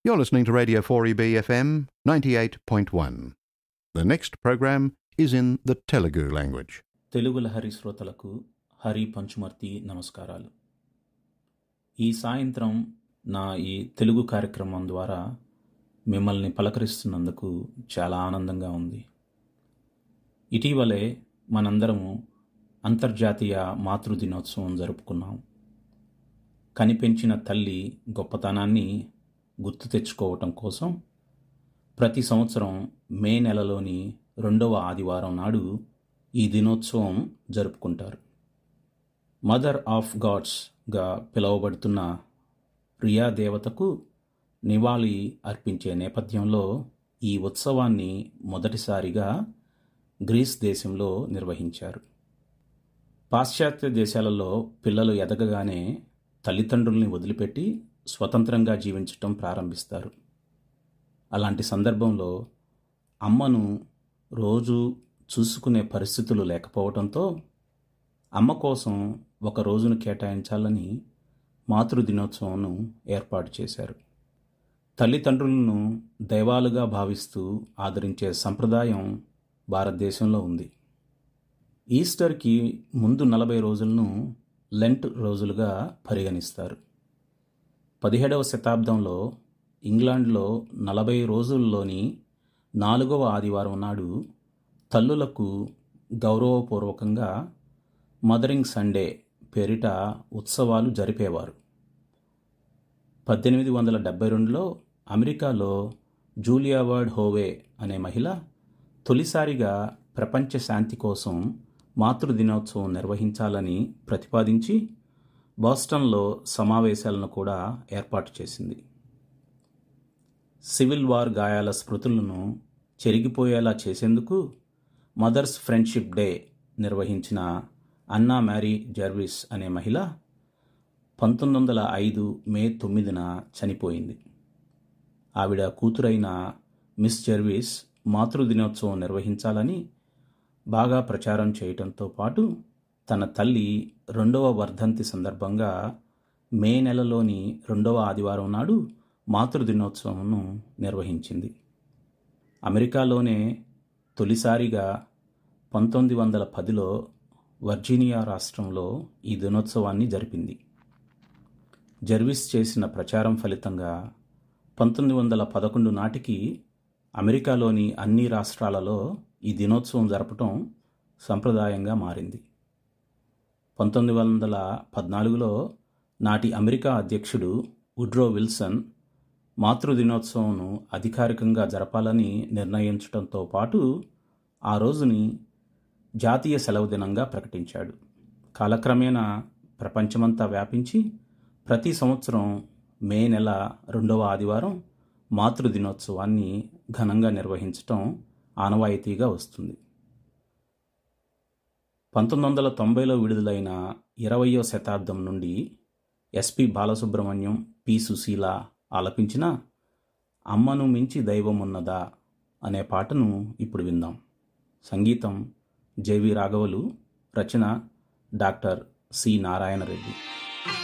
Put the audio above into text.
You're listening to Radio 4EB FM 98.1. The next program is in the Telugu language. Telugu Lahari శ్రోతలకు హరి పంచుమర్తి నమస్కారాలు ఈ సాయంత్రం నా ఈ తెలుగు కార్యక్రమం ద్వారా మిమ్మల్ని పలకరిస్తున్నందుకు చాలా ఆనందంగా ఉంది ఇటీవలే మనందరము అంతర్జాతీయ మాతృ దినోత్సవం జరుపుకున్నాం కనిపెంచిన తల్లి గొప్పతనాన్ని గుర్తు తెచ్చుకోవటం కోసం ప్రతి సంవత్సరం మే నెలలోని రెండవ ఆదివారం నాడు ఈ దినోత్సవం జరుపుకుంటారు మదర్ ఆఫ్ గాడ్స్గా పిలువబడుతున్న రియా దేవతకు నివాళి అర్పించే నేపథ్యంలో ఈ ఉత్సవాన్ని మొదటిసారిగా గ్రీస్ దేశంలో నిర్వహించారు పాశ్చాత్య దేశాలలో పిల్లలు ఎదగగానే తల్లిదండ్రుల్ని వదిలిపెట్టి స్వతంత్రంగా జీవించటం ప్రారంభిస్తారు అలాంటి సందర్భంలో అమ్మను రోజు చూసుకునే పరిస్థితులు లేకపోవడంతో అమ్మ కోసం ఒక రోజును కేటాయించాలని మాతృ దినోత్సవంను ఏర్పాటు చేశారు తల్లిదండ్రులను దైవాలుగా భావిస్తూ ఆదరించే సంప్రదాయం భారతదేశంలో ఉంది ఈస్టర్కి ముందు నలభై రోజులను లెంట్ రోజులుగా పరిగణిస్తారు పదిహేడవ శతాబ్దంలో ఇంగ్లాండ్లో నలభై రోజుల్లోని నాలుగవ ఆదివారం నాడు తల్లులకు గౌరవపూర్వకంగా మదరింగ్ సండే పేరిట ఉత్సవాలు జరిపేవారు పద్దెనిమిది వందల డెబ్బై రెండులో అమెరికాలో జూలియా వర్డ్ హోవే అనే మహిళ తొలిసారిగా ప్రపంచ శాంతి కోసం మాతృ దినోత్సవం నిర్వహించాలని ప్రతిపాదించి బాస్టన్లో సమావేశాలను కూడా ఏర్పాటు చేసింది సివిల్ వార్ గాయాల స్మృతులను చెరిగిపోయేలా చేసేందుకు మదర్స్ ఫ్రెండ్షిప్ డే నిర్వహించిన అన్నా మ్యారీ జర్విస్ అనే మహిళ పంతొమ్మిది వందల ఐదు మే తొమ్మిదిన చనిపోయింది ఆవిడ కూతురైన మిస్ జర్విస్ మాతృ దినోత్సవం నిర్వహించాలని బాగా ప్రచారం చేయటంతో పాటు తన తల్లి రెండవ వర్ధంతి సందర్భంగా మే నెలలోని రెండవ ఆదివారం నాడు మాతృ దినోత్సవంను నిర్వహించింది అమెరికాలోనే తొలిసారిగా పంతొమ్మిది వందల పదిలో వర్జీనియా రాష్ట్రంలో ఈ దినోత్సవాన్ని జరిపింది జర్విస్ చేసిన ప్రచారం ఫలితంగా పంతొమ్మిది వందల పదకొండు నాటికి అమెరికాలోని అన్ని రాష్ట్రాలలో ఈ దినోత్సవం జరపటం సంప్రదాయంగా మారింది పంతొమ్మిది వందల పద్నాలుగులో నాటి అమెరికా అధ్యక్షుడు ఉడ్రో విల్సన్ మాతృ దినోత్సవంను అధికారికంగా జరపాలని నిర్ణయించడంతో పాటు ఆ రోజుని జాతీయ సెలవు దినంగా ప్రకటించాడు కాలక్రమేణా ప్రపంచమంతా వ్యాపించి ప్రతి సంవత్సరం మే నెల రెండవ ఆదివారం మాతృ దినోత్సవాన్ని ఘనంగా నిర్వహించటం ఆనవాయితీగా వస్తుంది పంతొమ్మిది వందల తొంభైలో విడుదలైన ఇరవయో శతాబ్దం నుండి ఎస్పి బాలసుబ్రహ్మణ్యం పి సుశీల ఆలపించిన అమ్మను మించి దైవం ఉన్నదా అనే పాటను ఇప్పుడు విందాం సంగీతం జేవి రాఘవలు రచన డాక్టర్ సి నారాయణ రెడ్డి